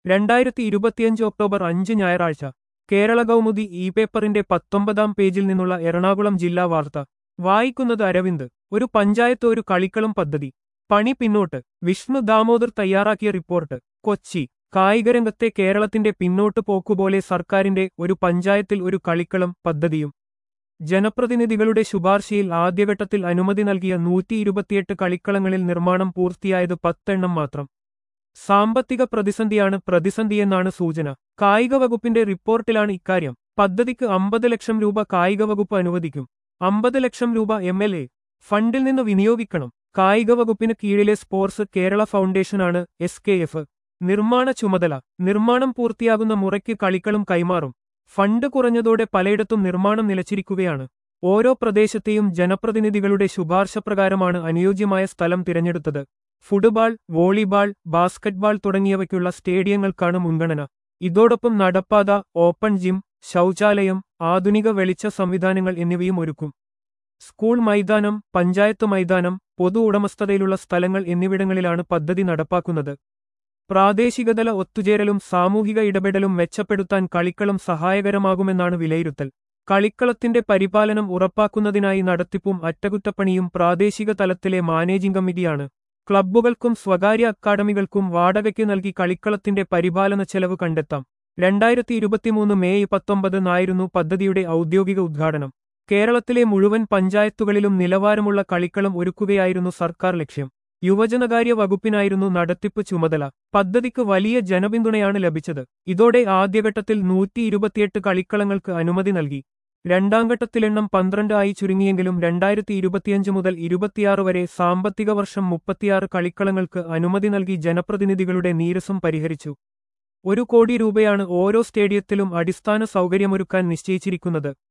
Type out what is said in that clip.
രണ്ടായിരത്തി ഇരുപത്തിയഞ്ച് ഒക്ടോബർ അഞ്ച് ഞായറാഴ്ച കേരള കൗമുദി ഇ പേപ്പറിന്റെ പത്തൊമ്പതാം പേജിൽ നിന്നുള്ള എറണാകുളം ജില്ലാ വാർത്ത വായിക്കുന്നത് അരവിന്ദ് ഒരു പഞ്ചായത്ത് ഒരു കളിക്കളം പദ്ധതി പണി പിന്നോട്ട് വിഷ്ണു ദാമോദർ തയ്യാറാക്കിയ റിപ്പോർട്ട് കൊച്ചി കായികരംഗത്തെ കേരളത്തിന്റെ പിന്നോട്ട് പോക്കുപോലെ സർക്കാരിന്റെ ഒരു പഞ്ചായത്തിൽ ഒരു കളിക്കളം പദ്ധതിയും ജനപ്രതിനിധികളുടെ ശുപാർശയിൽ ആദ്യഘട്ടത്തിൽ അനുമതി നൽകിയ നൂറ്റി ഇരുപത്തിയെട്ട് കളിക്കളങ്ങളിൽ നിർമ്മാണം പൂർത്തിയായത് പത്തെണ്ണം മാത്രം സാമ്പത്തിക പ്രതിസന്ധിയാണ് പ്രതിസന്ധിയെന്നാണ് സൂചന കായിക വകുപ്പിന്റെ റിപ്പോർട്ടിലാണ് ഇക്കാര്യം പദ്ധതിക്ക് അമ്പത് ലക്ഷം രൂപ കായിക വകുപ്പ് അനുവദിക്കും അമ്പത് ലക്ഷം രൂപ എം എൽ എ ഫണ്ടിൽ നിന്ന് വിനിയോഗിക്കണം കായിക വകുപ്പിന് കീഴിലെ സ്പോർട്സ് കേരള ഫൗണ്ടേഷനാണ് എസ് കെ എഫ് നിർമ്മാണ ചുമതല നിർമ്മാണം പൂർത്തിയാകുന്ന മുറയ്ക്ക് കളിക്കളും കൈമാറും ഫണ്ട് കുറഞ്ഞതോടെ പലയിടത്തും നിർമ്മാണം നിലച്ചിരിക്കുകയാണ് ഓരോ പ്രദേശത്തെയും ജനപ്രതിനിധികളുടെ ശുപാർശ പ്രകാരമാണ് അനുയോജ്യമായ സ്ഥലം തിരഞ്ഞെടുത്തത് ഫുട്ബോൾ വോളിബാൾ ബാസ്കറ്റ്ബാൾ തുടങ്ങിയവയ്ക്കുള്ള സ്റ്റേഡിയങ്ങൾക്കാണ് മുൻഗണന ഇതോടൊപ്പം നടപ്പാത ഓപ്പൺ ജിം ശൗചാലയം ആധുനിക വെളിച്ച സംവിധാനങ്ങൾ എന്നിവയും ഒരുക്കും സ്കൂൾ മൈതാനം പഞ്ചായത്ത് മൈതാനം പൊതു ഉടമസ്ഥതയിലുള്ള സ്ഥലങ്ങൾ എന്നിവിടങ്ങളിലാണ് പദ്ധതി നടപ്പാക്കുന്നത് പ്രാദേശികതല ഒത്തുചേരലും സാമൂഹിക ഇടപെടലും മെച്ചപ്പെടുത്താൻ കളിക്കളം സഹായകരമാകുമെന്നാണ് വിലയിരുത്തൽ കളിക്കളത്തിന്റെ പരിപാലനം ഉറപ്പാക്കുന്നതിനായി നടത്തിപ്പും അറ്റകുറ്റപ്പണിയും പ്രാദേശിക തലത്തിലെ മാനേജിംഗ് കമ്മിറ്റിയാണ് ക്ലബ്ബുകൾക്കും സ്വകാര്യ അക്കാദമികൾക്കും വാടകയ്ക്ക് നൽകി കളിക്കളത്തിന്റെ പരിപാലന ചെലവ് കണ്ടെത്താം രണ്ടായിരത്തി ഇരുപത്തിമൂന്ന് മെയ് പത്തൊമ്പതിനായിരുന്നു പദ്ധതിയുടെ ഔദ്യോഗിക ഉദ്ഘാടനം കേരളത്തിലെ മുഴുവൻ പഞ്ചായത്തുകളിലും നിലവാരമുള്ള കളിക്കളം ഒരുക്കുകയായിരുന്നു സർക്കാർ ലക്ഷ്യം യുവജനകാര്യ വകുപ്പിനായിരുന്നു നടത്തിപ്പ് ചുമതല പദ്ധതിക്ക് വലിയ ജനപിന്തുണയാണ് ലഭിച്ചത് ഇതോടെ ആദ്യഘട്ടത്തിൽ നൂറ്റി ഇരുപത്തിയെട്ട് കളിക്കളങ്ങൾക്ക് അനുമതി നൽകി രണ്ടാം ഘട്ടത്തിലെണ്ണം പന്ത്രണ്ട് ആയി ചുരുങ്ങിയെങ്കിലും രണ്ടായിരത്തി ഇരുപത്തിയഞ്ച് മുതൽ ഇരുപത്തിയാറ് വരെ സാമ്പത്തിക വർഷം മുപ്പത്തിയാറ് കളിക്കളങ്ങൾക്ക് അനുമതി നൽകി ജനപ്രതിനിധികളുടെ നീരസം പരിഹരിച്ചു ഒരു കോടി രൂപയാണ് ഓരോ സ്റ്റേഡിയത്തിലും അടിസ്ഥാന സൗകര്യമൊരുക്കാൻ നിശ്ചയിച്ചിരിക്കുന്നത്